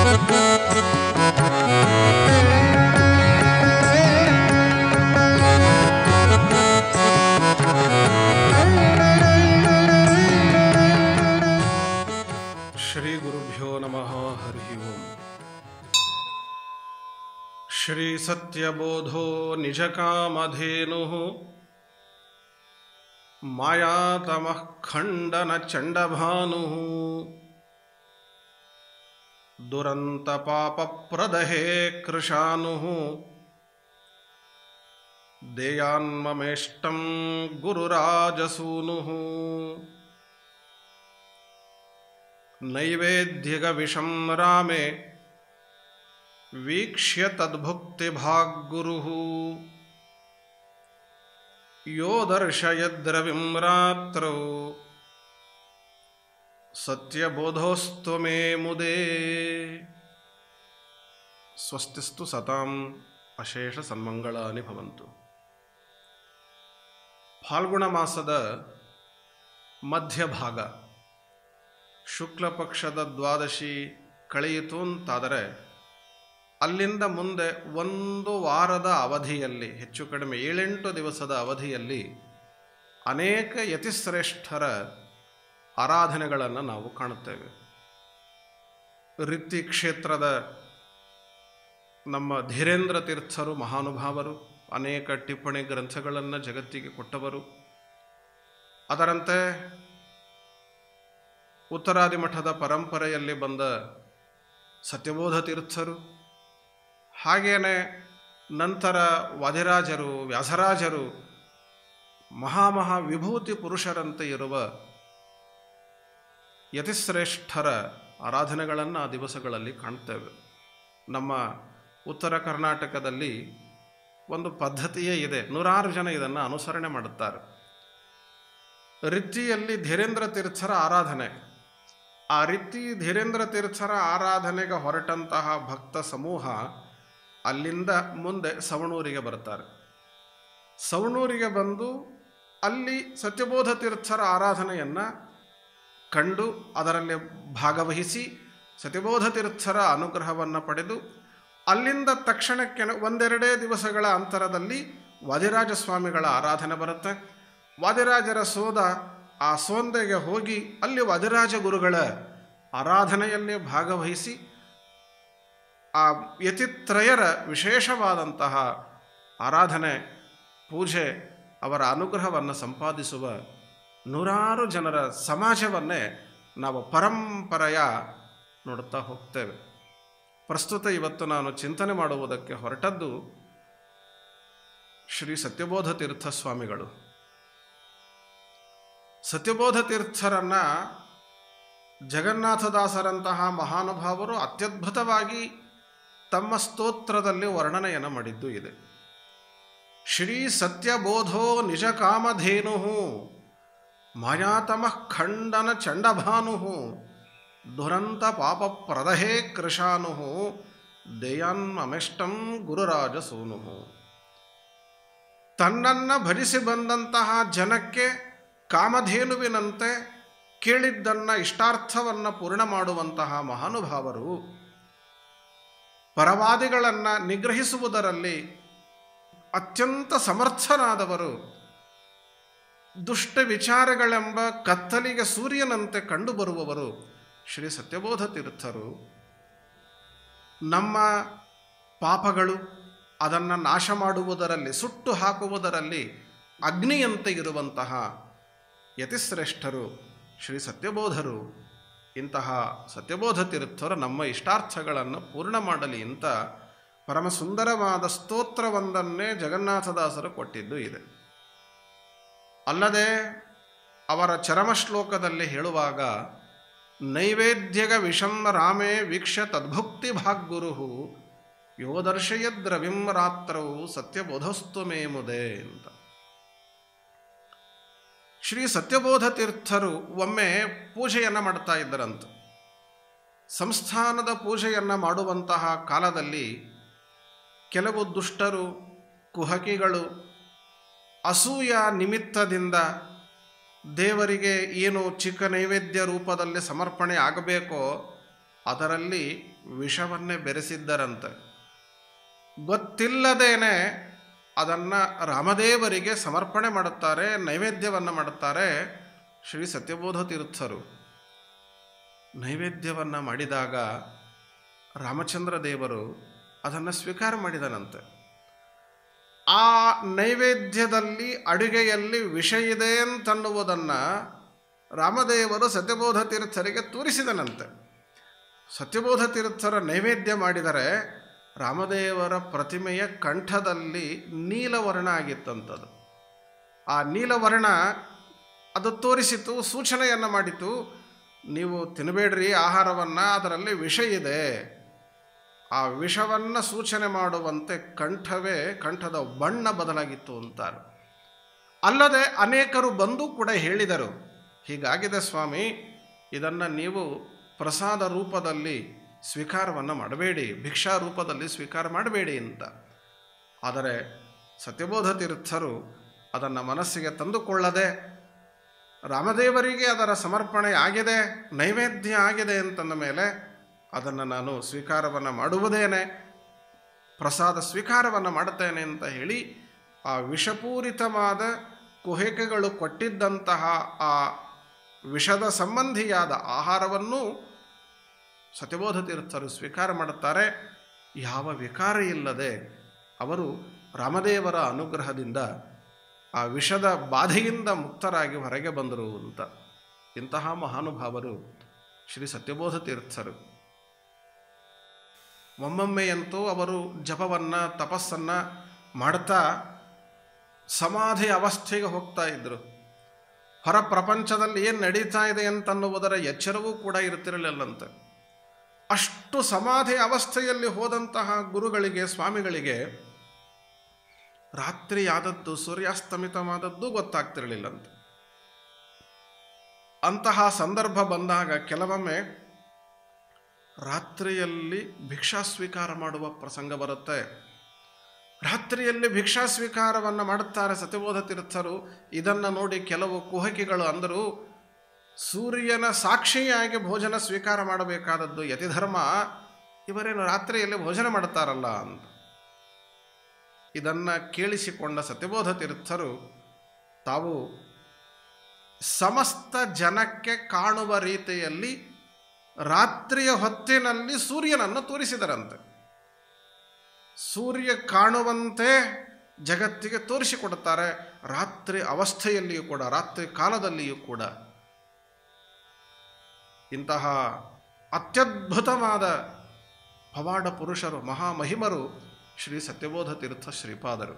ಶ್ರೀ ಗುರುಭ್ಯೋ ನಮಃ ಹರಿ ಓಂ ಶ್ರೀ ಸತ್ಯಬೋಧೋ ನಿಜ ಕಾಮಧೇನು ಮಾಯಾತಮಃ ಖಂಡನ ಚಂಡಭಾನು ದುರಂತ ಪಾಪ ಪ್ರದಹೇ ಕೃಶಾನು ದೇಯಾನ್ಮಮೇಷ್ಟಂ ಗುರುರಾಜಸೂನು ನೈವೇದ್ಯಗವಿಷಂ ರಾಮೆ ವೀಕ್ಷ್ಯ ತದ್ಭುಕ್ತಿಭಾಗ್ಗುರುಃ ಯೋ ದರ್ಶಯದ್ರವಿಂ ರಾತ್ರೌ ಸತ್ಯಬೋಧೋಸ್ತು ಮೇ ಮುದೇ ಸ್ವಸ್ತಿಸ್ತು ಸತಾಂ ಅಶೇಷ ಸನ್ಮಂಗಳಾನಿ ಭವಂತು ಫಾಲ್ಗುಣ ಮಾಸದ ಮಧ್ಯಭಾಗ ಶುಕ್ಲ ಪಕ್ಷದ ದ್ವಾದಶಿ ಕಳೆಯಿತು ಅಂತಾದರೆ ಅಲ್ಲಿಂದ ಮುಂದೆ ಒಂದು ವಾರದ ಅವಧಿಯಲ್ಲಿ ಹೆಚ್ಚು ಕಡಿಮೆ ಏಳೆಂಟು ದಿವಸದ ಅವಧಿಯಲ್ಲಿ ಅನೇಕ ಯತಿಶ್ರೇಷ್ಠರ ಆರಾಧನೆಗಳನ್ನು ನಾವು ಕಾಣುತ್ತೇವೆ ರಿತ್ತಿ ಕ್ಷೇತ್ರದ ನಮ್ಮ ಧೀರೇಂದ್ರ ತೀರ್ಥರು ಮಹಾನುಭಾವರು ಅನೇಕ ಟಿಪ್ಪಣಿ ಗ್ರಂಥಗಳನ್ನು ಜಗತ್ತಿಗೆ ಕೊಟ್ಟವರು ಅದರಂತೆ ಉತ್ತರಾದಿ ಮಠದ ಪರಂಪರೆಯಲ್ಲಿ ಬಂದ ಸತ್ಯಬೋಧ ತೀರ್ಥರು ಹಾಗೇನೆ ನಂತರ ವಾದಿರಾಜರು ವ್ಯಾಸರಾಜರು ಮಹಾಮಹಾ ವಿಭೂತಿ ಪುರುಷರಂತೆ ಇರುವ ಯತಿಶ್ರೇಷ್ಠರ ಆರಾಧನೆಗಳನ್ನು ಆ ದಿವಸಗಳಲ್ಲಿ ಕಾಣ್ತೇವೆ ನಮ್ಮ ಉತ್ತರ ಕರ್ನಾಟಕದಲ್ಲಿ ಒಂದು ಪದ್ಧತಿಯೇ ಇದೆ ನೂರಾರು ಜನ ಇದನ್ನು ಅನುಸರಣೆ ಮಾಡುತ್ತಾರೆ ರಿತ್ತಿಯಲ್ಲಿ ಧೀರೇಂದ್ರ ತೀರ್ಥರ ಆರಾಧನೆ ಆ ರೀತಿ ಧೀರೇಂದ್ರ ತೀರ್ಥರ ಆರಾಧನೆಗೆ ಹೊರಟಂತಹ ಭಕ್ತ ಸಮೂಹ ಅಲ್ಲಿಂದ ಮುಂದೆ ಸವಣೂರಿಗೆ ಬರ್ತಾರೆ ಸವಣೂರಿಗೆ ಬಂದು ಅಲ್ಲಿ ಸತ್ಯಬೋಧ ತೀರ್ಥರ ಆರಾಧನೆಯನ್ನು ಕಂಡು ಅದರಲ್ಲಿ ಭಾಗವಹಿಸಿ ಸತ್ಯಬೋಧ ತೀರ್ಥರ ಅನುಗ್ರಹವನ್ನು ಪಡೆದು ಅಲ್ಲಿಂದ ತಕ್ಷಣಕ್ಕೆ ಒಂದೆರಡೇ ದಿವಸಗಳ ಅಂತರದಲ್ಲಿ ವಾದಿರಾಜ ಸ್ವಾಮಿಗಳ ಆರಾಧನೆ ಬರುತ್ತೆ ವಾದಿರಾಜರ ಸೋದ ಆ ಸೋಂದೆಗೆ ಹೋಗಿ ಅಲ್ಲಿ ವಾದಿರಾಜ ಗುರುಗಳ ಆರಾಧನೆಯಲ್ಲಿ ಭಾಗವಹಿಸಿ ಆ ಯತಿತ್ರಯರ ವಿಶೇಷವಾದಂತಹ ಆರಾಧನೆ ಪೂಜೆ ಅವರ ಅನುಗ್ರಹವನ್ನು ಸಂಪಾದಿಸುವ ನೂರಾರು ಜನರ ಸಮಾಜವನ್ನೇ ನಾವು ಪರಂಪರೆಯ ನೋಡುತ್ತಾ ಹೋಗ್ತೇವೆ ಪ್ರಸ್ತುತ ಇವತ್ತು ನಾನು ಚಿಂತನೆ ಮಾಡುವುದಕ್ಕೆ ಹೊರಟದ್ದು ಶ್ರೀ ಸತ್ಯಬೋಧ ತೀರ್ಥ ಸ್ವಾಮಿಗಳು ಸತ್ಯಬೋಧ ತೀರ್ಥರನ್ನ ಜಗನ್ನಾಥದಾಸರಂತಹ ಮಹಾನುಭಾವರು ಅತ್ಯದ್ಭುತವಾಗಿ ತಮ್ಮ ಸ್ತೋತ್ರದಲ್ಲಿ ವರ್ಣನೆಯನ್ನು ಮಾಡಿದ್ದು ಇದೆ ಶ್ರೀ ಸತ್ಯಬೋಧೋ ನಿಜ ಕಾಮಧೇನು ಮಾಯಾತಮ ಖಂಡನ ಚಂಡಭಾನು ದುರಂತ ಪಾಪ ಪ್ರದಹೇ ಕೃಶಾನು ದೇಯಾನ್ಮಮೆಷ್ಟಂ ಗುರುರಾಜ ಸೂನು ತನ್ನನ್ನು ಭರಿಸಿ ಬಂದಂತಹ ಜನಕ್ಕೆ ಕಾಮಧೇನುವಿನಂತೆ ಕೇಳಿದ್ದನ್ನ ಇಷ್ಟಾರ್ಥವನ್ನು ಪೂರ್ಣ ಮಾಡುವಂತಹ ಮಹಾನುಭಾವರು ಪರವಾದಿಗಳನ್ನು ನಿಗ್ರಹಿಸುವುದರಲ್ಲಿ ಅತ್ಯಂತ ಸಮರ್ಥನಾದವರು ದುಷ್ಟ ವಿಚಾರಗಳೆಂಬ ಕತ್ತಲಿಗೆ ಸೂರ್ಯನಂತೆ ಕಂಡುಬರುವವರು ಶ್ರೀ ಸತ್ಯಬೋಧ ತೀರ್ಥರು ನಮ್ಮ ಪಾಪಗಳು ಅದನ್ನು ನಾಶ ಮಾಡುವುದರಲ್ಲಿ ಸುಟ್ಟು ಹಾಕುವುದರಲ್ಲಿ ಅಗ್ನಿಯಂತೆ ಇರುವಂತಹ ಯತಿಶ್ರೇಷ್ಠರು ಶ್ರೀ ಸತ್ಯಬೋಧರು ಇಂತಹ ಸತ್ಯಬೋಧ ತೀರ್ಥರು ನಮ್ಮ ಇಷ್ಟಾರ್ಥಗಳನ್ನು ಪೂರ್ಣ ಮಾಡಲಿ ಅಂತ ಪರಮ ಸುಂದರವಾದ ಸ್ತೋತ್ರವೊಂದನ್ನೇ ಜಗನ್ನಾಥದಾಸರು ಕೊಟ್ಟಿದ್ದು ಇದೆ ಅಲ್ಲದೆ ಅವರ ಚರಮ ಶ್ಲೋಕದಲ್ಲಿ ಹೇಳುವಾಗ ನೈವೇದ್ಯಗ ವಿಷಂ ರಾಮೇ ವೀಕ್ಷ್ಯ ತದ್ಭುಕ್ತಿ ಭಾಗ್ಗುರು ಯೋ ದರ್ಶಯದ್ರವಿಂ ರಾತ್ರವು ಸತ್ಯಬೋಧಸ್ತು ಮೇ ಮುದೆ ಅಂತ ಶ್ರೀ ಸತ್ಯಬೋಧ ತೀರ್ಥರು ಒಮ್ಮೆ ಪೂಜೆಯನ್ನು ಮಾಡ್ತಾ ಇದ್ದರಂತ ಸಂಸ್ಥಾನದ ಪೂಜೆಯನ್ನು ಮಾಡುವಂತಹ ಕಾಲದಲ್ಲಿ ಕೆಲವು ದುಷ್ಟರು ಕುಹಕಿಗಳು ಅಸೂಯ ನಿಮಿತ್ತದಿಂದ ದೇವರಿಗೆ ಏನು ಚಿಕ್ಕ ನೈವೇದ್ಯ ರೂಪದಲ್ಲಿ ಸಮರ್ಪಣೆ ಆಗಬೇಕೋ ಅದರಲ್ಲಿ ವಿಷವನ್ನೇ ಬೆರೆಸಿದ್ದರಂತೆ ಗೊತ್ತಿಲ್ಲದೇನೆ ಅದನ್ನು ರಾಮದೇವರಿಗೆ ಸಮರ್ಪಣೆ ಮಾಡುತ್ತಾರೆ ನೈವೇದ್ಯವನ್ನು ಮಾಡುತ್ತಾರೆ ಶ್ರೀ ಸತ್ಯಬೋಧ ತೀರ್ಥರು ನೈವೇದ್ಯವನ್ನು ಮಾಡಿದಾಗ ರಾಮಚಂದ್ರ ದೇವರು ಅದನ್ನು ಸ್ವೀಕಾರ ಮಾಡಿದನಂತೆ ಆ ನೈವೇದ್ಯದಲ್ಲಿ ಅಡುಗೆಯಲ್ಲಿ ವಿಷ ಇದೆ ಅಂತನ್ನುವುದನ್ನು ರಾಮದೇವರು ಸತ್ಯಬೋಧ ತೀರ್ಥರಿಗೆ ತೋರಿಸಿದನಂತೆ ಸತ್ಯಬೋಧ ತೀರ್ಥರ ನೈವೇದ್ಯ ಮಾಡಿದರೆ ರಾಮದೇವರ ಪ್ರತಿಮೆಯ ಕಂಠದಲ್ಲಿ ನೀಲವರ್ಣ ಆಗಿತ್ತಂಥದ್ದು ಆ ನೀಲವರ್ಣ ಅದು ತೋರಿಸಿತು ಸೂಚನೆಯನ್ನು ಮಾಡಿತು ನೀವು ತಿನ್ನಬೇಡ್ರಿ ಆಹಾರವನ್ನು ಅದರಲ್ಲಿ ವಿಷ ಇದೆ ಆ ವಿಷವನ್ನು ಸೂಚನೆ ಮಾಡುವಂತೆ ಕಂಠವೇ ಕಂಠದ ಬಣ್ಣ ಬದಲಾಗಿತ್ತು ಅಂತಾರೆ ಅಲ್ಲದೆ ಅನೇಕರು ಬಂದು ಕೂಡ ಹೇಳಿದರು ಹೀಗಾಗಿದೆ ಸ್ವಾಮಿ ಇದನ್ನು ನೀವು ಪ್ರಸಾದ ರೂಪದಲ್ಲಿ ಸ್ವೀಕಾರವನ್ನು ಮಾಡಬೇಡಿ ಭಿಕ್ಷಾ ರೂಪದಲ್ಲಿ ಸ್ವೀಕಾರ ಮಾಡಬೇಡಿ ಅಂತ ಆದರೆ ಸತ್ಯಬೋಧ ತೀರ್ಥರು ಅದನ್ನು ಮನಸ್ಸಿಗೆ ತಂದುಕೊಳ್ಳದೆ ರಾಮದೇವರಿಗೆ ಅದರ ಸಮರ್ಪಣೆ ಆಗಿದೆ ನೈವೇದ್ಯ ಆಗಿದೆ ಅಂತಂದ ಮೇಲೆ ಅದನ್ನು ನಾನು ಸ್ವೀಕಾರವನ್ನು ಮಾಡುವುದೇನೆ ಪ್ರಸಾದ ಸ್ವೀಕಾರವನ್ನು ಮಾಡುತ್ತೇನೆ ಅಂತ ಹೇಳಿ ಆ ವಿಷಪೂರಿತವಾದ ಕುಹಕೆಗಳು ಕೊಟ್ಟಿದ್ದಂತಹ ಆ ವಿಷದ ಸಂಬಂಧಿಯಾದ ಆಹಾರವನ್ನು ಸತ್ಯಬೋಧ ತೀರ್ಥರು ಸ್ವೀಕಾರ ಮಾಡುತ್ತಾರೆ ಯಾವ ವಿಕಾರ ಇಲ್ಲದೆ ಅವರು ರಾಮದೇವರ ಅನುಗ್ರಹದಿಂದ ಆ ವಿಷದ ಬಾಧೆಯಿಂದ ಮುಕ್ತರಾಗಿ ಹೊರಗೆ ಬಂದರು ಅಂತ ಇಂತಹ ಮಹಾನುಭಾವರು ಶ್ರೀ ಸತ್ಯಬೋಧ ತೀರ್ಥರು ಒಮ್ಮೊಮ್ಮೆಯಂತೂ ಅವರು ಜಪವನ್ನು ತಪಸ್ಸನ್ನು ಮಾಡ್ತಾ ಸಮಾಧಿ ಅವಸ್ಥೆಗೆ ಹೋಗ್ತಾ ಇದ್ದರು ಹೊರ ಪ್ರಪಂಚದಲ್ಲಿ ಏನು ನಡೀತಾ ಇದೆ ಅಂತನ್ನುವುದರ ಎಚ್ಚರವೂ ಕೂಡ ಇರ್ತಿರಲಿಲ್ಲಂತೆ ಅಷ್ಟು ಸಮಾಧಿ ಅವಸ್ಥೆಯಲ್ಲಿ ಹೋದಂತಹ ಗುರುಗಳಿಗೆ ಸ್ವಾಮಿಗಳಿಗೆ ರಾತ್ರಿ ಆದದ್ದು ಸೂರ್ಯಾಸ್ತಮಿತವಾದದ್ದು ಗೊತ್ತಾಗ್ತಿರಲಿಲ್ಲಂತೆ ಅಂತಹ ಸಂದರ್ಭ ಬಂದಾಗ ಕೆಲವೊಮ್ಮೆ ರಾತ್ರಿಯಲ್ಲಿ ಭಿಕ್ಷಾ ಸ್ವೀಕಾರ ಮಾಡುವ ಪ್ರಸಂಗ ಬರುತ್ತೆ ರಾತ್ರಿಯಲ್ಲಿ ಭಿಕ್ಷಾ ಸ್ವೀಕಾರವನ್ನು ಮಾಡುತ್ತಾರೆ ಸತ್ಯಬೋಧ ತೀರ್ಥರು ಇದನ್ನು ನೋಡಿ ಕೆಲವು ಕುಹಕಿಗಳು ಅಂದರು ಸೂರ್ಯನ ಸಾಕ್ಷಿಯಾಗಿ ಭೋಜನ ಸ್ವೀಕಾರ ಮಾಡಬೇಕಾದದ್ದು ಯತಿಧರ್ಮ ಇವರೇನು ರಾತ್ರಿಯಲ್ಲಿ ಭೋಜನ ಮಾಡುತ್ತಾರಲ್ಲ ಅಂತ ಇದನ್ನು ಕೇಳಿಸಿಕೊಂಡ ಸತ್ಯಬೋಧ ತೀರ್ಥರು ತಾವು ಸಮಸ್ತ ಜನಕ್ಕೆ ಕಾಣುವ ರೀತಿಯಲ್ಲಿ ರಾತ್ರಿಯ ಹೊತ್ತಿನಲ್ಲಿ ಸೂರ್ಯನನ್ನು ತೋರಿಸಿದರಂತೆ ಸೂರ್ಯ ಕಾಣುವಂತೆ ಜಗತ್ತಿಗೆ ತೋರಿಸಿಕೊಡುತ್ತಾರೆ ರಾತ್ರಿ ಅವಸ್ಥೆಯಲ್ಲಿಯೂ ಕೂಡ ರಾತ್ರಿ ಕಾಲದಲ್ಲಿಯೂ ಕೂಡ ಇಂತಹ ಅತ್ಯದ್ಭುತವಾದ ಪವಾಡ ಪುರುಷರು ಮಹಾಮಹಿಮರು ಶ್ರೀ ಸತ್ಯಬೋಧ ತೀರ್ಥ ಶ್ರೀಪಾದರು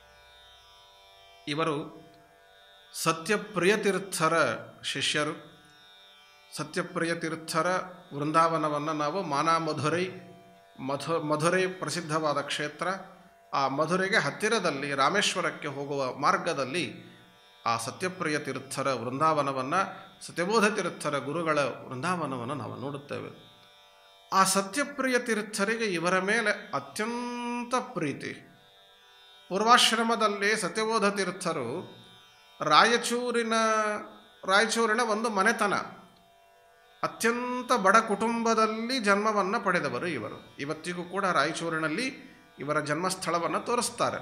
ಇವರು ಸತ್ಯಪ್ರಿಯ ತೀರ್ಥರ ಶಿಷ್ಯರು ಸತ್ಯಪ್ರಿಯ ತೀರ್ಥರ ವೃಂದಾವನವನ್ನು ನಾವು ಮಾನಾ ಮಧುರೈ ಮಧು ಮಧುರೈ ಪ್ರಸಿದ್ಧವಾದ ಕ್ಷೇತ್ರ ಆ ಮಧುರೆಗೆ ಹತ್ತಿರದಲ್ಲಿ ರಾಮೇಶ್ವರಕ್ಕೆ ಹೋಗುವ ಮಾರ್ಗದಲ್ಲಿ ಆ ಸತ್ಯಪ್ರಿಯ ತೀರ್ಥರ ವೃಂದಾವನವನ್ನು ಸತ್ಯಬೋಧ ತೀರ್ಥರ ಗುರುಗಳ ವೃಂದಾವನವನ್ನು ನಾವು ನೋಡುತ್ತೇವೆ ಆ ಸತ್ಯಪ್ರಿಯ ತೀರ್ಥರಿಗೆ ಇವರ ಮೇಲೆ ಅತ್ಯಂತ ಪ್ರೀತಿ ಪೂರ್ವಾಶ್ರಮದಲ್ಲಿ ಸತ್ಯಬೋಧ ತೀರ್ಥರು ರಾಯಚೂರಿನ ರಾಯಚೂರಿನ ಒಂದು ಮನೆತನ ಅತ್ಯಂತ ಬಡ ಕುಟುಂಬದಲ್ಲಿ ಜನ್ಮವನ್ನು ಪಡೆದವರು ಇವರು ಇವತ್ತಿಗೂ ಕೂಡ ರಾಯಚೂರಿನಲ್ಲಿ ಇವರ ಜನ್ಮಸ್ಥಳವನ್ನು ತೋರಿಸ್ತಾರೆ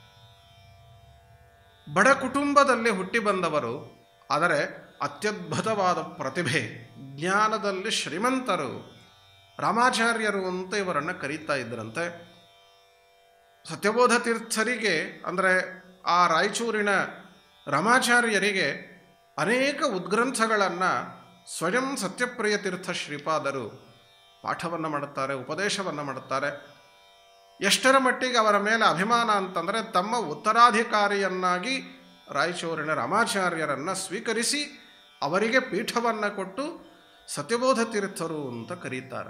ಬಡ ಕುಟುಂಬದಲ್ಲಿ ಹುಟ್ಟಿ ಬಂದವರು ಆದರೆ ಅತ್ಯದ್ಭುತವಾದ ಪ್ರತಿಭೆ ಜ್ಞಾನದಲ್ಲಿ ಶ್ರೀಮಂತರು ರಾಮಾಚಾರ್ಯರು ಅಂತ ಇವರನ್ನು ಕರೀತಾ ಇದ್ದರಂತೆ ಸತ್ಯಬೋಧ ತೀರ್ಥರಿಗೆ ಅಂದರೆ ಆ ರಾಯಚೂರಿನ ರಾಮಾಚಾರ್ಯರಿಗೆ ಅನೇಕ ಉದ್ಗ್ರಂಥಗಳನ್ನು ಸ್ವಯಂ ಸತ್ಯಪ್ರಿಯ ತೀರ್ಥ ಶ್ರೀಪಾದರು ಪಾಠವನ್ನು ಮಾಡುತ್ತಾರೆ ಉಪದೇಶವನ್ನು ಮಾಡುತ್ತಾರೆ ಎಷ್ಟರ ಮಟ್ಟಿಗೆ ಅವರ ಮೇಲೆ ಅಭಿಮಾನ ಅಂತಂದರೆ ತಮ್ಮ ಉತ್ತರಾಧಿಕಾರಿಯನ್ನಾಗಿ ರಾಯಚೂರಿನ ರಾಮಾಚಾರ್ಯರನ್ನು ಸ್ವೀಕರಿಸಿ ಅವರಿಗೆ ಪೀಠವನ್ನು ಕೊಟ್ಟು ಸತ್ಯಬೋಧ ತೀರ್ಥರು ಅಂತ ಕರೀತಾರೆ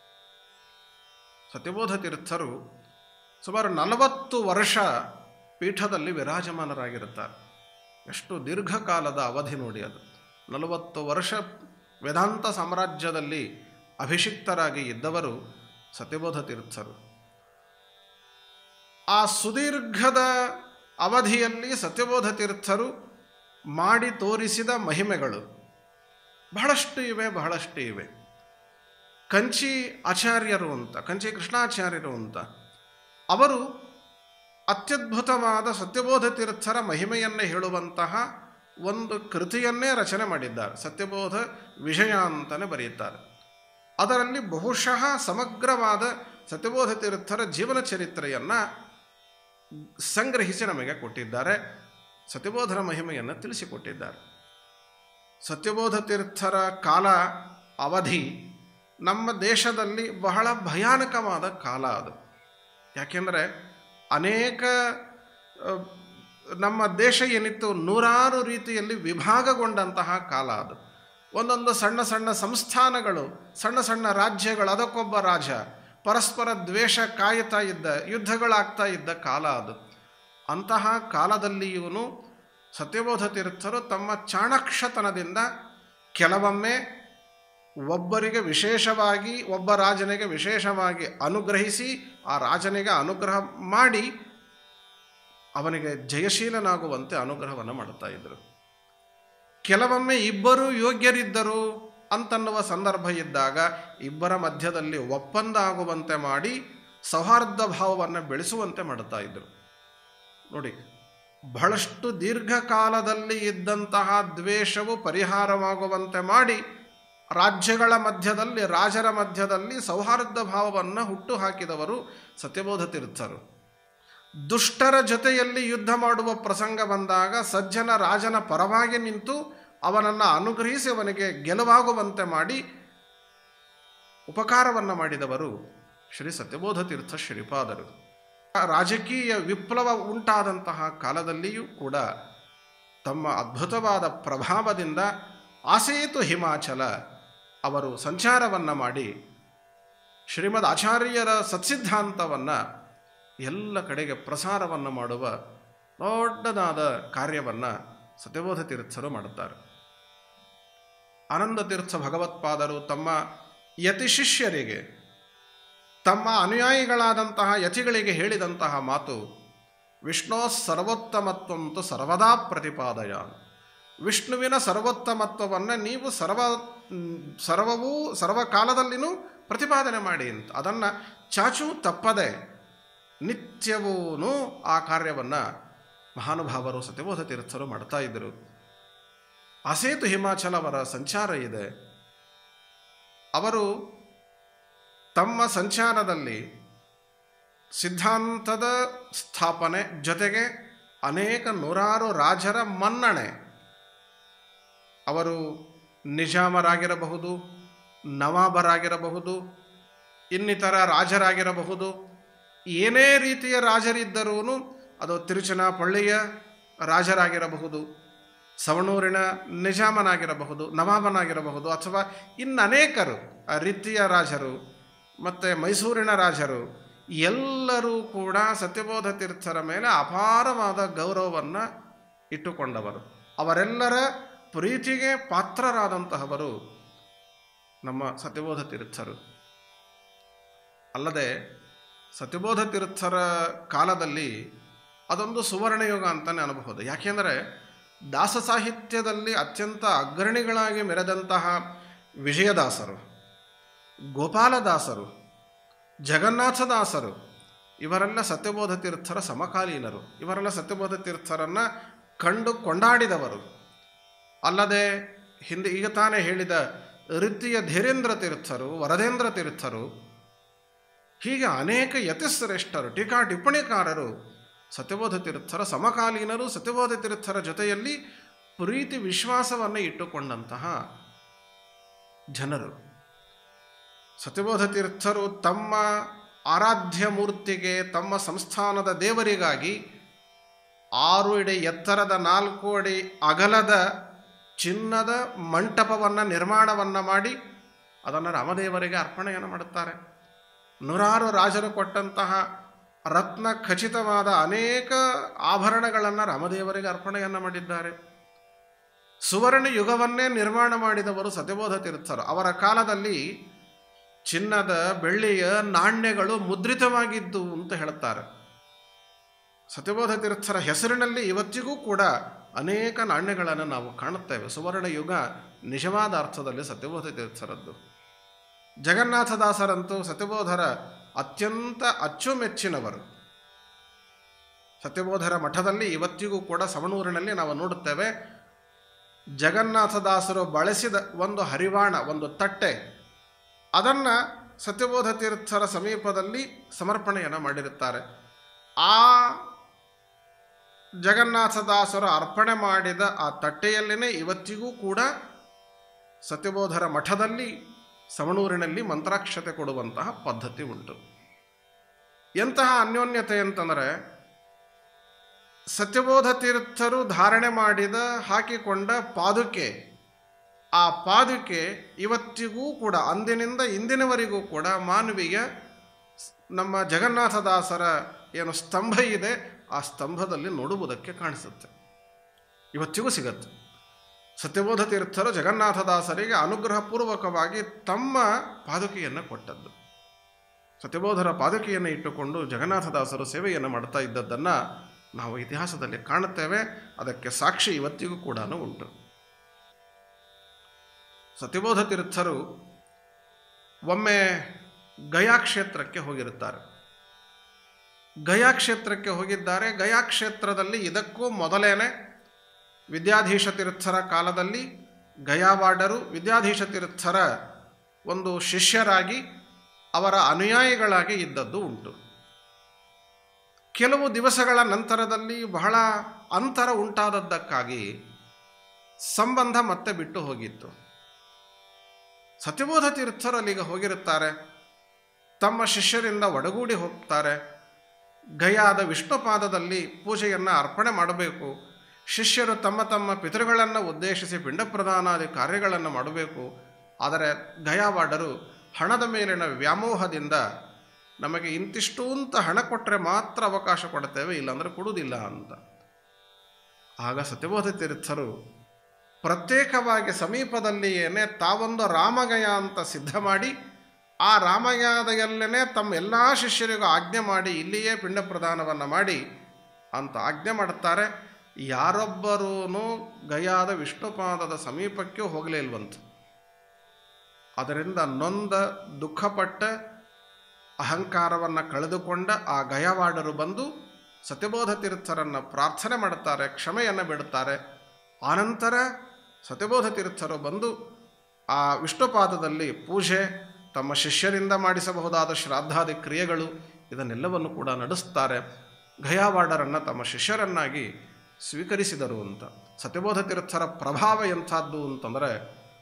ಸತ್ಯಬೋಧ ತೀರ್ಥರು ಸುಮಾರು ನಲವತ್ತು ವರ್ಷ ಪೀಠದಲ್ಲಿ ವಿರಾಜಮಾನರಾಗಿರುತ್ತಾರೆ ಎಷ್ಟು ದೀರ್ಘಕಾಲದ ಅವಧಿ ನೋಡಿ ಅದು ನಲವತ್ತು ವರ್ಷ ವೇದಾಂತ ಸಾಮ್ರಾಜ್ಯದಲ್ಲಿ ಅಭಿಷಿಕ್ತರಾಗಿ ಇದ್ದವರು ಸತ್ಯಬೋಧ ತೀರ್ಥರು ಆ ಸುದೀರ್ಘದ ಅವಧಿಯಲ್ಲಿ ಸತ್ಯಬೋಧ ತೀರ್ಥರು ಮಾಡಿ ತೋರಿಸಿದ ಮಹಿಮೆಗಳು ಬಹಳಷ್ಟು ಇವೆ ಬಹಳಷ್ಟು ಇವೆ ಕಂಚಿ ಆಚಾರ್ಯರು ಅಂತ ಕಂಚಿ ಕೃಷ್ಣಾಚಾರ್ಯರು ಅಂತ ಅವರು ಅತ್ಯದ್ಭುತವಾದ ಸತ್ಯಬೋಧ ತೀರ್ಥರ ಮಹಿಮೆಯನ್ನು ಹೇಳುವಂತಹ ಒಂದು ಕೃತಿಯನ್ನೇ ರಚನೆ ಮಾಡಿದ್ದಾರೆ ಸತ್ಯಬೋಧ ವಿಷಯ ಅಂತಲೇ ಬರೆಯುತ್ತಾರೆ ಅದರಲ್ಲಿ ಬಹುಶಃ ಸಮಗ್ರವಾದ ಸತ್ಯಬೋಧ ತೀರ್ಥರ ಜೀವನ ಚರಿತ್ರೆಯನ್ನು ಸಂಗ್ರಹಿಸಿ ನಮಗೆ ಕೊಟ್ಟಿದ್ದಾರೆ ಸತ್ಯಬೋಧನ ಮಹಿಮೆಯನ್ನು ತಿಳಿಸಿಕೊಟ್ಟಿದ್ದಾರೆ ಸತ್ಯಬೋಧ ತೀರ್ಥರ ಕಾಲ ಅವಧಿ ನಮ್ಮ ದೇಶದಲ್ಲಿ ಬಹಳ ಭಯಾನಕವಾದ ಕಾಲ ಅದು ಯಾಕೆಂದರೆ ಅನೇಕ ಅ, ನಮ್ಮ ದೇಶ ಏನಿತ್ತು ನೂರಾರು ರೀತಿಯಲ್ಲಿ ವಿಭಾಗಗೊಂಡಂತಹ ಕಾಲ ಅದು ಒಂದೊಂದು ಸಣ್ಣ ಸಣ್ಣ ಸಂಸ್ಥಾನಗಳು ಸಣ್ಣ ಸಣ್ಣ ರಾಜ್ಯಗಳು ಅದಕ್ಕೊಬ್ಬ ರಾಜ ಪರಸ್ಪರ ದ್ವೇಷ ಕಾಯುತ್ತಾ ಇದ್ದ ಯುದ್ಧಗಳಾಗ್ತಾ ಇದ್ದ ಕಾಲ ಅದು ಅಂತಹ ಕಾಲದಲ್ಲಿ ಇವನು ಸತ್ಯಬೋಧ ತೀರ್ಥರು ತಮ್ಮ ಚಾಣಕ್ಷತನದಿಂದ ಕೆಲವೊಮ್ಮೆ ಒಬ್ಬರಿಗೆ ವಿಶೇಷವಾಗಿ ಒಬ್ಬ ರಾಜನಿಗೆ ವಿಶೇಷವಾಗಿ ಅನುಗ್ರಹಿಸಿ ಆ ರಾಜನಿಗೆ ಅನುಗ್ರಹ ಮಾಡಿ ಅವನಿಗೆ ಜಯಶೀಲನಾಗುವಂತೆ ಅನುಗ್ರಹವನ್ನು ಮಾಡುತ್ತಾ ಇದ್ದರು ಕೆಲವೊಮ್ಮೆ ಇಬ್ಬರು ಯೋಗ್ಯರಿದ್ದರು ಅಂತನ್ನುವ ಸಂದರ್ಭ ಇದ್ದಾಗ ಇಬ್ಬರ ಮಧ್ಯದಲ್ಲಿ ಒಪ್ಪಂದ ಆಗುವಂತೆ ಮಾಡಿ ಸೌಹಾರ್ದ ಭಾವವನ್ನು ಬೆಳೆಸುವಂತೆ ಮಾಡುತ್ತಾ ಇದ್ದರು ನೋಡಿ ಬಹಳಷ್ಟು ದೀರ್ಘಕಾಲದಲ್ಲಿ ಇದ್ದಂತಹ ದ್ವೇಷವು ಪರಿಹಾರವಾಗುವಂತೆ ಮಾಡಿ ರಾಜ್ಯಗಳ ಮಧ್ಯದಲ್ಲಿ ರಾಜರ ಮಧ್ಯದಲ್ಲಿ ಸೌಹಾರ್ದ ಭಾವವನ್ನು ಹುಟ್ಟು ಹಾಕಿದವರು ಸತ್ಯಬೋಧ ತೀರ್ಥರು ದುಷ್ಟರ ಜೊತೆಯಲ್ಲಿ ಯುದ್ಧ ಮಾಡುವ ಪ್ರಸಂಗ ಬಂದಾಗ ಸಜ್ಜನ ರಾಜನ ಪರವಾಗಿ ನಿಂತು ಅವನನ್ನು ಅನುಗ್ರಹಿಸಿ ಅವನಿಗೆ ಗೆಲುವಾಗುವಂತೆ ಮಾಡಿ ಉಪಕಾರವನ್ನು ಮಾಡಿದವರು ಶ್ರೀ ಸತ್ಯಬೋಧ ತೀರ್ಥ ಶ್ರೀಪಾದರು ರಾಜಕೀಯ ವಿಪ್ಲವ ಉಂಟಾದಂತಹ ಕಾಲದಲ್ಲಿಯೂ ಕೂಡ ತಮ್ಮ ಅದ್ಭುತವಾದ ಪ್ರಭಾವದಿಂದ ಆಸೇತು ಹಿಮಾಚಲ ಅವರು ಸಂಚಾರವನ್ನು ಮಾಡಿ ಶ್ರೀಮದ್ ಆಚಾರ್ಯರ ಸತ್ಸಿದ್ಧಾಂತವನ್ನು ಎಲ್ಲ ಕಡೆಗೆ ಪ್ರಸಾರವನ್ನು ಮಾಡುವ ದೊಡ್ಡದಾದ ಕಾರ್ಯವನ್ನು ಸತ್ಯಬೋಧ ತೀರ್ಥರು ಮಾಡುತ್ತಾರೆ ಆನಂದ ತೀರ್ಥ ಭಗವತ್ಪಾದರು ತಮ್ಮ ಯತಿ ಶಿಷ್ಯರಿಗೆ ತಮ್ಮ ಅನುಯಾಯಿಗಳಾದಂತಹ ಯತಿಗಳಿಗೆ ಹೇಳಿದಂತಹ ಮಾತು ವಿಷ್ಣೋ ಸರ್ವೋತ್ತಮತ್ವಂತು ಸರ್ವದಾ ಪ್ರತಿಪಾದಯ ವಿಷ್ಣುವಿನ ಸರ್ವೋತ್ತಮತ್ವವನ್ನು ನೀವು ಸರ್ವ ಸರ್ವವೂ ಸರ್ವಕಾಲದಲ್ಲಿನೂ ಪ್ರತಿಪಾದನೆ ಮಾಡಿ ಅಂತ ಅದನ್ನು ಚಾಚು ತಪ್ಪದೆ ನಿತ್ಯವೂ ಆ ಕಾರ್ಯವನ್ನು ಮಹಾನುಭಾವರು ಸತ್ಯಬೋಧ ತೀರ್ಥರು ಮಾಡ್ತಾ ಇದ್ದರು ಅಸೇತು ಹಿಮಾಚಲ ಅವರ ಸಂಚಾರ ಇದೆ ಅವರು ತಮ್ಮ ಸಂಚಾರದಲ್ಲಿ ಸಿದ್ಧಾಂತದ ಸ್ಥಾಪನೆ ಜೊತೆಗೆ ಅನೇಕ ನೂರಾರು ರಾಜರ ಮನ್ನಣೆ ಅವರು ನಿಜಾಮರಾಗಿರಬಹುದು ನವಾಬರಾಗಿರಬಹುದು ಇನ್ನಿತರ ರಾಜರಾಗಿರಬಹುದು ಏನೇ ರೀತಿಯ ರಾಜರಿದ್ದರೂ ಅದು ತಿರುಚನಾಪಳ್ಳಿಯ ರಾಜರಾಗಿರಬಹುದು ಸವಣೂರಿನ ನಿಜಾಮನಾಗಿರಬಹುದು ನವಾಬನಾಗಿರಬಹುದು ಅಥವಾ ಇನ್ನನೇಕರು ಆ ರೀತಿಯ ರಾಜರು ಮತ್ತು ಮೈಸೂರಿನ ರಾಜರು ಎಲ್ಲರೂ ಕೂಡ ಸತ್ಯಬೋಧ ತೀರ್ಥರ ಮೇಲೆ ಅಪಾರವಾದ ಗೌರವವನ್ನು ಇಟ್ಟುಕೊಂಡವರು ಅವರೆಲ್ಲರ ಪ್ರೀತಿಗೆ ಪಾತ್ರರಾದಂತಹವರು ನಮ್ಮ ಸತ್ಯಬೋಧ ತೀರ್ಥರು ಅಲ್ಲದೆ ಸತ್ಯಬೋಧ ತೀರ್ಥರ ಕಾಲದಲ್ಲಿ ಅದೊಂದು ಸುವರ್ಣಯುಗ ಅಂತಲೇ ಅನ್ಬಹುದು ಯಾಕೆಂದರೆ ದಾಸ ಸಾಹಿತ್ಯದಲ್ಲಿ ಅತ್ಯಂತ ಅಗ್ರಣಿಗಳಾಗಿ ಮೆರೆದಂತಹ ವಿಜಯದಾಸರು ಗೋಪಾಲದಾಸರು ಜಗನ್ನಾಥದಾಸರು ಇವರೆಲ್ಲ ಸತ್ಯಬೋಧ ತೀರ್ಥರ ಸಮಕಾಲೀನರು ಇವರೆಲ್ಲ ಸತ್ಯಬೋಧ ತೀರ್ಥರನ್ನು ಕಂಡು ಕೊಂಡಾಡಿದವರು ಅಲ್ಲದೆ ಹಿಂದೆ ಈಗ ತಾನೇ ಹೇಳಿದ ಋತಿಯ ಧೀರೇಂದ್ರ ತೀರ್ಥರು ವರದೇಂದ್ರ ತೀರ್ಥರು ಹೀಗೆ ಅನೇಕ ಯತಿಶ್ರೇಷ್ಠರು ಟೀಕಾ ಟಿಪ್ಪಣಿಕಾರರು ಸತ್ಯಬೋಧ ತೀರ್ಥರ ಸಮಕಾಲೀನರು ಸತ್ಯಬೋಧ ತೀರ್ಥರ ಜೊತೆಯಲ್ಲಿ ಪ್ರೀತಿ ವಿಶ್ವಾಸವನ್ನು ಇಟ್ಟುಕೊಂಡಂತಹ ಜನರು ಸತ್ಯಬೋಧ ತೀರ್ಥರು ತಮ್ಮ ಆರಾಧ್ಯ ಮೂರ್ತಿಗೆ ತಮ್ಮ ಸಂಸ್ಥಾನದ ದೇವರಿಗಾಗಿ ಆರು ಅಡಿ ಎತ್ತರದ ನಾಲ್ಕು ಅಡಿ ಅಗಲದ ಚಿನ್ನದ ಮಂಟಪವನ್ನು ನಿರ್ಮಾಣವನ್ನು ಮಾಡಿ ಅದನ್ನು ರಾಮದೇವರಿಗೆ ಅರ್ಪಣೆಯನ್ನು ಮಾಡುತ್ತಾರೆ ನೂರಾರು ರಾಜರು ಕೊಟ್ಟಂತಹ ರತ್ನ ಖಚಿತವಾದ ಅನೇಕ ಆಭರಣಗಳನ್ನು ರಾಮದೇವರಿಗೆ ಅರ್ಪಣೆಯನ್ನು ಮಾಡಿದ್ದಾರೆ ಸುವರ್ಣ ಯುಗವನ್ನೇ ನಿರ್ಮಾಣ ಮಾಡಿದವರು ಸತ್ಯಬೋಧ ತೀರ್ಥರು ಅವರ ಕಾಲದಲ್ಲಿ ಚಿನ್ನದ ಬೆಳ್ಳಿಯ ನಾಣ್ಯಗಳು ಮುದ್ರಿತವಾಗಿದ್ದು ಅಂತ ಹೇಳುತ್ತಾರೆ ಸತ್ಯಬೋಧ ತೀರ್ಥರ ಹೆಸರಿನಲ್ಲಿ ಇವತ್ತಿಗೂ ಕೂಡ ಅನೇಕ ನಾಣ್ಯಗಳನ್ನು ನಾವು ಕಾಣುತ್ತೇವೆ ಸುವರ್ಣ ಯುಗ ನಿಜವಾದ ಅರ್ಥದಲ್ಲಿ ಸತ್ಯಬೋಧ ತೀರ್ಥರದ್ದು ಜಗನ್ನಾಥದಾಸರಂತೂ ಸತ್ಯಬೋಧರ ಅತ್ಯಂತ ಅಚ್ಚುಮೆಚ್ಚಿನವರು ಸತ್ಯಬೋಧರ ಮಠದಲ್ಲಿ ಇವತ್ತಿಗೂ ಕೂಡ ಸವಣೂರಿನಲ್ಲಿ ನಾವು ನೋಡುತ್ತೇವೆ ಜಗನ್ನಾಥದಾಸರು ಬಳಸಿದ ಒಂದು ಹರಿವಾಣ ಒಂದು ತಟ್ಟೆ ಅದನ್ನು ಸತ್ಯಬೋಧ ತೀರ್ಥರ ಸಮೀಪದಲ್ಲಿ ಸಮರ್ಪಣೆಯನ್ನು ಮಾಡಿರುತ್ತಾರೆ ಆ ಜಗನ್ನಾಥದಾಸರು ಅರ್ಪಣೆ ಮಾಡಿದ ಆ ತಟ್ಟೆಯಲ್ಲೇ ಇವತ್ತಿಗೂ ಕೂಡ ಸತ್ಯಬೋಧರ ಮಠದಲ್ಲಿ ಸವಣೂರಿನಲ್ಲಿ ಮಂತ್ರಾಕ್ಷತೆ ಕೊಡುವಂತಹ ಪದ್ಧತಿ ಉಂಟು ಎಂತಹ ಅನ್ಯೋನ್ಯತೆ ಅಂತಂದರೆ ಸತ್ಯಬೋಧ ತೀರ್ಥರು ಧಾರಣೆ ಮಾಡಿದ ಹಾಕಿಕೊಂಡ ಪಾದುಕೆ ಆ ಪಾದುಕೆ ಇವತ್ತಿಗೂ ಕೂಡ ಅಂದಿನಿಂದ ಇಂದಿನವರೆಗೂ ಕೂಡ ಮಾನವೀಯ ನಮ್ಮ ಜಗನ್ನಾಥದಾಸರ ಏನು ಸ್ತಂಭ ಇದೆ ಆ ಸ್ತಂಭದಲ್ಲಿ ನೋಡುವುದಕ್ಕೆ ಕಾಣಿಸುತ್ತೆ ಇವತ್ತಿಗೂ ಸಿಗತ್ತೆ ಸತ್ಯಬೋಧ ತೀರ್ಥರು ಜಗನ್ನಾಥದಾಸರಿಗೆ ಅನುಗ್ರಹಪೂರ್ವಕವಾಗಿ ತಮ್ಮ ಪಾದುಕೆಯನ್ನು ಕೊಟ್ಟದ್ದು ಸತ್ಯಬೋಧರ ಪಾದುಕೆಯನ್ನು ಇಟ್ಟುಕೊಂಡು ಜಗನ್ನಾಥದಾಸರು ಸೇವೆಯನ್ನು ಮಾಡ್ತಾ ಇದ್ದದ್ದನ್ನು ನಾವು ಇತಿಹಾಸದಲ್ಲಿ ಕಾಣುತ್ತೇವೆ ಅದಕ್ಕೆ ಸಾಕ್ಷಿ ಇವತ್ತಿಗೂ ಕೂಡ ಉಂಟು ಸತ್ಯಬೋಧ ತೀರ್ಥರು ಒಮ್ಮೆ ಗಯಾ ಕ್ಷೇತ್ರಕ್ಕೆ ಹೋಗಿರುತ್ತಾರೆ ಗಯಾ ಕ್ಷೇತ್ರಕ್ಕೆ ಹೋಗಿದ್ದಾರೆ ಗಯಾ ಕ್ಷೇತ್ರದಲ್ಲಿ ಇದಕ್ಕೂ ಮೊದಲೇನೆ ವಿದ್ಯಾಧೀಶ ತೀರ್ಥರ ಕಾಲದಲ್ಲಿ ಗಯಾವಾಡರು ವಿದ್ಯಾಧೀಶ ತೀರ್ಥರ ಒಂದು ಶಿಷ್ಯರಾಗಿ ಅವರ ಅನುಯಾಯಿಗಳಾಗಿ ಇದ್ದದ್ದು ಉಂಟು ಕೆಲವು ದಿವಸಗಳ ನಂತರದಲ್ಲಿ ಬಹಳ ಅಂತರ ಉಂಟಾದದ್ದಕ್ಕಾಗಿ ಸಂಬಂಧ ಮತ್ತೆ ಬಿಟ್ಟು ಹೋಗಿತ್ತು ಸತ್ಯಬೋಧ ತೀರ್ಥರು ಅಲ್ಲಿಗೆ ಹೋಗಿರುತ್ತಾರೆ ತಮ್ಮ ಶಿಷ್ಯರಿಂದ ಒಡಗೂಡಿ ಹೋಗ್ತಾರೆ ಗಯಾದ ವಿಷ್ಣುಪಾದದಲ್ಲಿ ಪೂಜೆಯನ್ನು ಅರ್ಪಣೆ ಮಾಡಬೇಕು ಶಿಷ್ಯರು ತಮ್ಮ ತಮ್ಮ ಪಿತೃಗಳನ್ನು ಉದ್ದೇಶಿಸಿ ಪಿಂಡ ಪ್ರದಾನಾದಿ ಕಾರ್ಯಗಳನ್ನು ಮಾಡಬೇಕು ಆದರೆ ಗಯಾವಾಡರು ಹಣದ ಮೇಲಿನ ವ್ಯಾಮೋಹದಿಂದ ನಮಗೆ ಇಂತಿಷ್ಟು ಅಂತ ಹಣ ಕೊಟ್ಟರೆ ಮಾತ್ರ ಅವಕಾಶ ಕೊಡ್ತೇವೆ ಇಲ್ಲಾಂದರೆ ಕೊಡುವುದಿಲ್ಲ ಅಂತ ಆಗ ಸತ್ಯಬೋಧ ತೀರ್ಥರು ಪ್ರತ್ಯೇಕವಾಗಿ ಸಮೀಪದಲ್ಲಿಯೇನೆ ತಾವೊಂದು ರಾಮಗಯ ಅಂತ ಸಿದ್ಧ ಮಾಡಿ ಆ ರಾಮಯಾದಯಲ್ಲೇ ತಮ್ಮ ಎಲ್ಲ ಶಿಷ್ಯರಿಗೂ ಆಜ್ಞೆ ಮಾಡಿ ಇಲ್ಲಿಯೇ ಪಿಂಡ ಪ್ರದಾನವನ್ನು ಮಾಡಿ ಅಂತ ಆಜ್ಞೆ ಮಾಡುತ್ತಾರೆ ಯಾರೊಬ್ಬರೂ ಗಯಾದ ವಿಷ್ಣುಪಾದದ ಸಮೀಪಕ್ಕೆ ಹೋಗಲೇ ಇಲ್ವಂತ ಅದರಿಂದ ನೊಂದ ದುಃಖಪಟ್ಟ ಅಹಂಕಾರವನ್ನು ಕಳೆದುಕೊಂಡ ಆ ಗಯವಾಡರು ಬಂದು ಸತ್ಯಬೋಧ ತೀರ್ಥರನ್ನು ಪ್ರಾರ್ಥನೆ ಮಾಡುತ್ತಾರೆ ಕ್ಷಮೆಯನ್ನು ಬಿಡುತ್ತಾರೆ ಆನಂತರ ಸತ್ಯಬೋಧ ತೀರ್ಥರು ಬಂದು ಆ ವಿಷ್ಣುಪಾದದಲ್ಲಿ ಪೂಜೆ ತಮ್ಮ ಶಿಷ್ಯರಿಂದ ಮಾಡಿಸಬಹುದಾದ ಶ್ರಾದ್ದಾದಿ ಕ್ರಿಯೆಗಳು ಇದನ್ನೆಲ್ಲವನ್ನು ಕೂಡ ನಡೆಸ್ತಾರೆ ಗಯಾವಾಡರನ್ನು ತಮ್ಮ ಶಿಷ್ಯರನ್ನಾಗಿ ಸ್ವೀಕರಿಸಿದರು ಅಂತ ಸತ್ಯಬೋಧ ತೀರ್ಥರ ಪ್ರಭಾವ ಎಂಥದ್ದು ಅಂತಂದರೆ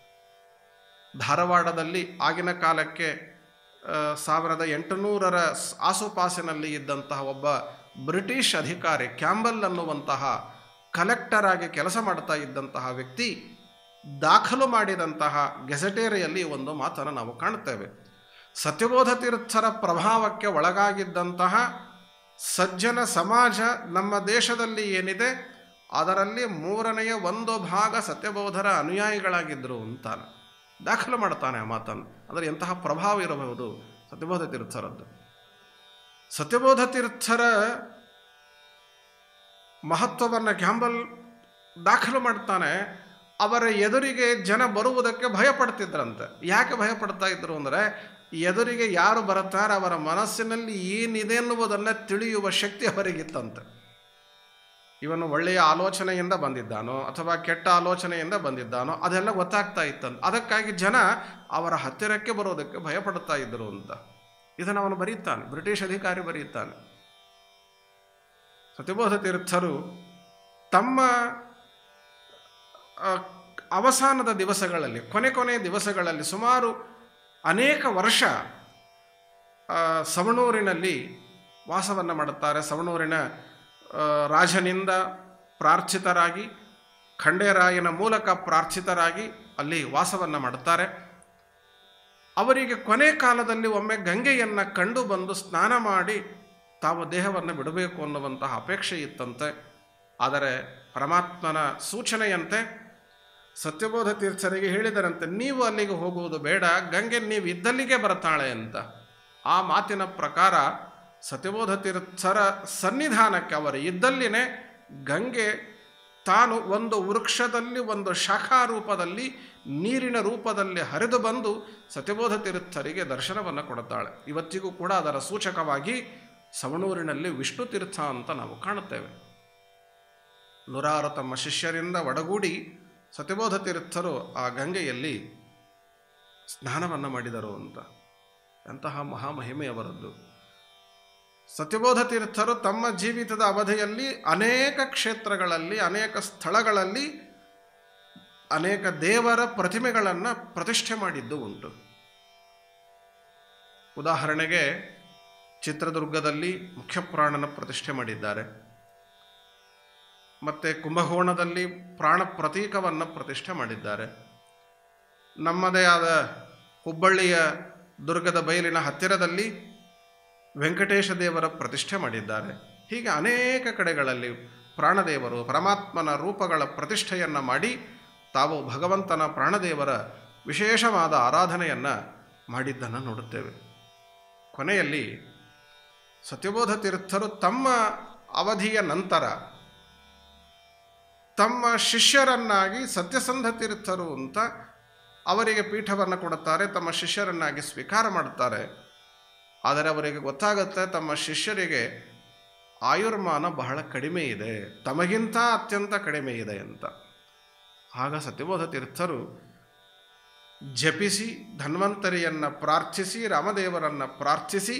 ಧಾರವಾಡದಲ್ಲಿ ಆಗಿನ ಕಾಲಕ್ಕೆ ಆ, ಸಾವಿರದ ಎಂಟುನೂರರ ಸ್- ಆಸುಪಾಸಿನಲ್ಲಿ ಇದ್ದಂತಹ ಒಬ್ಬ ಬ್ರಿಟಿಷ್ ಅಧಿಕಾರಿ ಕ್ಯಾಂಬಲ್ ಅನ್ನುವಂತಹ ಕಲೆಕ್ಟರ್ ಆಗಿ ಕೆಲಸ ಮಾಡ್ತಾ ಇದ್ದಂತಹ ವ್ಯಕ್ತಿ ದಾಖಲು ಮಾಡಿದಂತಹ ಗೆಜಟೇರಿಯಲ್ಲಿ ಒಂದು ಮಾತನ್ನು ನಾವು ಕಾಣುತ್ತೇವೆ ಸತ್ಯಬೋಧ ತೀರ್ಥರ ಪ್ರಭಾವಕ್ಕೆ ಒಳಗಾಗಿದ್ದಂತಹ ಸಜ್ಜನ ಸಮಾಜ ನಮ್ಮ ದೇಶದಲ್ಲಿ ಏನಿದೆ ಅದರಲ್ಲಿ ಮೂರನೆಯ ಒಂದು ಭಾಗ ಸತ್ಯಬೋಧರ ಅನುಯಾಯಿಗಳಾಗಿದ್ದರು ಅಂತಾನೆ ದಾಖಲು ಮಾಡ್ತಾನೆ ಆ ಮಾತನ್ನು ಅಂದರೆ ಎಂತಹ ಪ್ರಭಾವ ಇರಬಹುದು ಸತ್ಯಬೋಧ ತೀರ್ಥರದ್ದು ಸತ್ಯಬೋಧ ತೀರ್ಥರ ಮಹತ್ವವನ್ನು ಕ್ಯಾಂಬಲ್ ದಾಖಲು ಮಾಡ್ತಾನೆ ಅವರ ಎದುರಿಗೆ ಜನ ಬರುವುದಕ್ಕೆ ಭಯ ಪಡ್ತಿದ್ರಂತೆ ಯಾಕೆ ಭಯ ಪಡ್ತಾ ಇದ್ರು ಅಂದರೆ ಎದುರಿಗೆ ಯಾರು ಬರುತ್ತಾರೆ ಅವರ ಮನಸ್ಸಿನಲ್ಲಿ ಏನಿದೆ ಎನ್ನುವುದನ್ನು ತಿಳಿಯುವ ಶಕ್ತಿ ಅವರಿಗಿತ್ತಂತೆ ಇವನು ಒಳ್ಳೆಯ ಆಲೋಚನೆಯಿಂದ ಬಂದಿದ್ದಾನೋ ಅಥವಾ ಕೆಟ್ಟ ಆಲೋಚನೆಯಿಂದ ಬಂದಿದ್ದಾನೋ ಅದೆಲ್ಲ ಗೊತ್ತಾಗ್ತಾ ಇತ್ತಂತ ಅದಕ್ಕಾಗಿ ಜನ ಅವರ ಹತ್ತಿರಕ್ಕೆ ಬರೋದಕ್ಕೆ ಭಯಪಡುತ್ತಾ ಇದ್ದರು ಅಂತ ಇದನ್ನು ಅವನು ಬರೀತಾನೆ ಬ್ರಿಟಿಷ್ ಅಧಿಕಾರಿ ಬರೆಯುತ್ತಾನೆ ಸತ್ಯಬೋಧ ತೀರ್ಥರು ತಮ್ಮ ಆ, ಅವಸಾನದ ದಿವಸಗಳಲ್ಲಿ ಕೊನೆ ಕೊನೆ ದಿವಸಗಳಲ್ಲಿ ಸುಮಾರು ಅನೇಕ ವರ್ಷ ಆ, ಸವಣೂರಿನಲ್ಲಿ ವಾಸವನ್ನು ಮಾಡುತ್ತಾರೆ ಸವಣೂರಿನ ಆ, ರಾಜನಿಂದ ಪ್ರಾರ್ಥಿತರಾಗಿ ಖಂಡೇರಾಯನ ಮೂಲಕ ಪ್ರಾರ್ಥಿತರಾಗಿ ಅಲ್ಲಿ ವಾಸವನ್ನು ಮಾಡುತ್ತಾರೆ ಅವರಿಗೆ ಕೊನೆ ಕಾಲದಲ್ಲಿ ಒಮ್ಮೆ ಗಂಗೆಯನ್ನು ಕಂಡು ಬಂದು ಸ್ನಾನ ಮಾಡಿ ತಾವು ದೇಹವನ್ನು ಬಿಡಬೇಕು ಅನ್ನುವಂತಹ ಅಪೇಕ್ಷೆ ಇತ್ತಂತೆ ಆದರೆ ಪರಮಾತ್ಮನ ಸೂಚನೆಯಂತೆ ಸತ್ಯಬೋಧ ತೀರ್ಥರಿಗೆ ಹೇಳಿದರಂತೆ ನೀವು ಅಲ್ಲಿಗೆ ಹೋಗುವುದು ಬೇಡ ಗಂಗೆ ನೀವು ಇದ್ದಲ್ಲಿಗೆ ಬರ್ತಾಳೆ ಅಂತ ಆ ಮಾತಿನ ಪ್ರಕಾರ ಸತ್ಯಬೋಧ ತೀರ್ಥರ ಸನ್ನಿಧಾನಕ್ಕೆ ಅವರು ಇದ್ದಲ್ಲಿನೇ ಗಂಗೆ ತಾನು ಒಂದು ವೃಕ್ಷದಲ್ಲಿ ಒಂದು ಶಾಖಾ ರೂಪದಲ್ಲಿ ನೀರಿನ ರೂಪದಲ್ಲಿ ಹರಿದು ಬಂದು ಸತ್ಯಬೋಧ ತೀರ್ಥರಿಗೆ ದರ್ಶನವನ್ನು ಕೊಡುತ್ತಾಳೆ ಇವತ್ತಿಗೂ ಕೂಡ ಅದರ ಸೂಚಕವಾಗಿ ಸವಣೂರಿನಲ್ಲಿ ವಿಷ್ಣು ತೀರ್ಥ ಅಂತ ನಾವು ಕಾಣುತ್ತೇವೆ ನೂರಾರು ತಮ್ಮ ಶಿಷ್ಯರಿಂದ ಒಡಗೂಡಿ ಸತ್ಯಬೋಧ ತೀರ್ಥರು ಆ ಗಂಗೆಯಲ್ಲಿ ಸ್ನಾನವನ್ನು ಮಾಡಿದರು ಅಂತ ಎಂತಹ ಮಹಾಮಹಿಮೆಯವರದ್ದು ಸತ್ಯಬೋಧ ತೀರ್ಥರು ತಮ್ಮ ಜೀವಿತದ ಅವಧಿಯಲ್ಲಿ ಅನೇಕ ಕ್ಷೇತ್ರಗಳಲ್ಲಿ ಅನೇಕ ಸ್ಥಳಗಳಲ್ಲಿ ಅನೇಕ ದೇವರ ಪ್ರತಿಮೆಗಳನ್ನು ಪ್ರತಿಷ್ಠೆ ಮಾಡಿದ್ದು ಉಂಟು ಉದಾಹರಣೆಗೆ ಚಿತ್ರದುರ್ಗದಲ್ಲಿ ಮುಖ್ಯಪ್ರಾಣನ ಪ್ರತಿಷ್ಠೆ ಮಾಡಿದ್ದಾರೆ ಮತ್ತು ಕುಂಭಕೋಣದಲ್ಲಿ ಪ್ರಾಣ ಪ್ರತೀಕವನ್ನು ಪ್ರತಿಷ್ಠೆ ಮಾಡಿದ್ದಾರೆ ನಮ್ಮದೇ ಆದ ಹುಬ್ಬಳ್ಳಿಯ ದುರ್ಗದ ಬಯಲಿನ ಹತ್ತಿರದಲ್ಲಿ ವೆಂಕಟೇಶ ದೇವರ ಪ್ರತಿಷ್ಠೆ ಮಾಡಿದ್ದಾರೆ ಹೀಗೆ ಅನೇಕ ಕಡೆಗಳಲ್ಲಿ ಪ್ರಾಣದೇವರು ಪರಮಾತ್ಮನ ರೂಪಗಳ ಪ್ರತಿಷ್ಠೆಯನ್ನು ಮಾಡಿ ತಾವು ಭಗವಂತನ ಪ್ರಾಣದೇವರ ವಿಶೇಷವಾದ ಆರಾಧನೆಯನ್ನು ಮಾಡಿದ್ದನ್ನು ನೋಡುತ್ತೇವೆ ಕೊನೆಯಲ್ಲಿ ಸತ್ಯಬೋಧ ತೀರ್ಥರು ತಮ್ಮ ಅವಧಿಯ ನಂತರ ತಮ್ಮ ಶಿಷ್ಯರನ್ನಾಗಿ ಸತ್ಯಸಂಧ ತೀರ್ಥರು ಅಂತ ಅವರಿಗೆ ಪೀಠವನ್ನು ಕೊಡುತ್ತಾರೆ ತಮ್ಮ ಶಿಷ್ಯರನ್ನಾಗಿ ಸ್ವೀಕಾರ ಮಾಡುತ್ತಾರೆ ಆದರೆ ಅವರಿಗೆ ಗೊತ್ತಾಗುತ್ತೆ ತಮ್ಮ ಶಿಷ್ಯರಿಗೆ ಆಯುರ್ಮಾನ ಬಹಳ ಕಡಿಮೆ ಇದೆ ತಮಗಿಂತ ಅತ್ಯಂತ ಕಡಿಮೆ ಇದೆ ಅಂತ ಆಗ ಸತ್ಯಬೋಧ ತೀರ್ಥರು ಜಪಿಸಿ ಧನ್ವಂತರಿಯನ್ನು ಪ್ರಾರ್ಥಿಸಿ ರಾಮದೇವರನ್ನು ಪ್ರಾರ್ಥಿಸಿ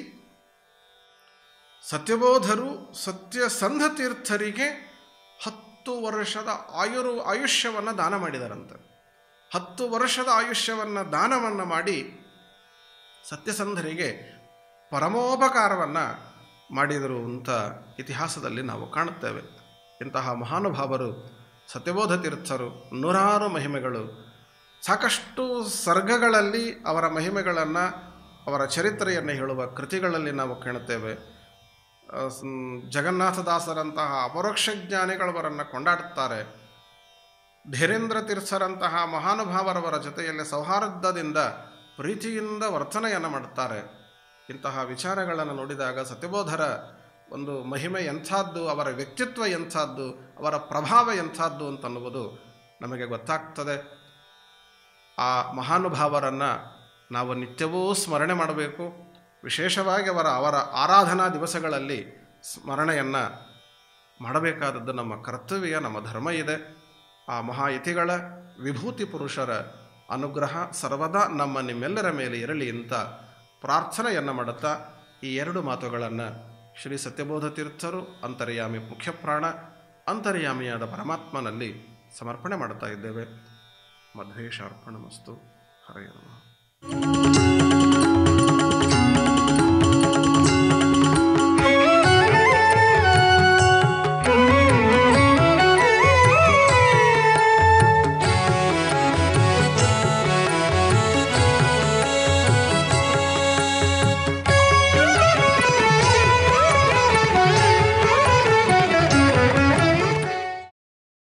ಸತ್ಯಬೋಧರು ಸತ್ಯಸಂಧ ತೀರ್ಥರಿಗೆ ಹತ್ತು ವರ್ಷದ ಆಯುರು ಆಯುಷ್ಯವನ್ನು ದಾನ ಮಾಡಿದರಂತೆ ಹತ್ತು ವರ್ಷದ ಆಯುಷ್ಯವನ್ನು ದಾನವನ್ನು ಮಾಡಿ ಸತ್ಯಸಂಧರಿಗೆ ಪರಮೋಪಕಾರವನ್ನು ಮಾಡಿದರು ಅಂತ ಇತಿಹಾಸದಲ್ಲಿ ನಾವು ಕಾಣುತ್ತೇವೆ ಇಂತಹ ಮಹಾನುಭಾವರು ಸತ್ಯಬೋಧ ತೀರ್ಥರು ನೂರಾರು ಮಹಿಮೆಗಳು ಸಾಕಷ್ಟು ಸರ್ಗಗಳಲ್ಲಿ ಅವರ ಮಹಿಮೆಗಳನ್ನು ಅವರ ಚರಿತ್ರೆಯನ್ನು ಹೇಳುವ ಕೃತಿಗಳಲ್ಲಿ ನಾವು ಕಾಣುತ್ತೇವೆ ಆ, ಸ್- ಜಗನ್ನಾಥದಾಸರಂತಹ ಅಪರೋಕ್ಷ ಜ್ಞಾನಿಗಳವರನ್ನು ಕೊಂಡಾಡುತ್ತಾರೆ ಧೀರೇಂದ್ರ ತೀರ್ಥರಂತಹ ಮಹಾನುಭಾವರವರ ಜೊತೆಯಲ್ಲಿ ಸೌಹಾರ್ದದಿಂದ ಪ್ರೀತಿಯಿಂದ ವರ್ತನೆಯನ್ನು ಮಾಡುತ್ತಾರೆ ಇಂತಹ ವಿಚಾರಗಳನ್ನು ನೋಡಿದಾಗ ಸತ್ಯಬೋಧರ ಒಂದು ಮಹಿಮೆ ಎಂಥದ್ದು ಅವರ ವ್ಯಕ್ತಿತ್ವ ಎಂಥದ್ದು ಅವರ ಪ್ರಭಾವ ಎಂಥದ್ದು ಅಂತನ್ನುವುದು ನಮಗೆ ಗೊತ್ತಾಗ್ತದೆ ಆ ಮಹಾನುಭಾವರನ್ನು ನಾವು ನಿತ್ಯವೂ ಸ್ಮರಣೆ ಮಾಡಬೇಕು ವಿಶೇಷವಾಗಿ ಅವರ ಅವರ ಆರಾಧನಾ ದಿವಸಗಳಲ್ಲಿ ಸ್ಮರಣೆಯನ್ನು ಮಾಡಬೇಕಾದದ್ದು ನಮ್ಮ ಕರ್ತವ್ಯ ನಮ್ಮ ಧರ್ಮ ಇದೆ ಆ ಮಹಾಯತಿಗಳ ವಿಭೂತಿ ಪುರುಷರ ಅನುಗ್ರಹ ಸರ್ವದಾ ನಮ್ಮ ನಿಮ್ಮೆಲ್ಲರ ಮೇಲೆ ಇರಲಿ ಅಂತ ಪ್ರಾರ್ಥನೆಯನ್ನು ಮಾಡುತ್ತಾ ಈ ಎರಡು ಮಾತುಗಳನ್ನು ಶ್ರೀ ಸತ್ಯಬೋಧ ತೀರ್ಥರು ಅಂತರ್ಯಾಮಿ ಮುಖ್ಯಪ್ರಾಣ ಅಂತರ್ಯಾಮಿಯಾದ ಪರಮಾತ್ಮನಲ್ಲಿ ಸಮರ್ಪಣೆ ಮಾಡುತ್ತಾ ಇದ್ದೇವೆ ಮಧ್ವೇಶಾರ್ಪಣಮಸ್ತು ಹರೇ ನಮಃ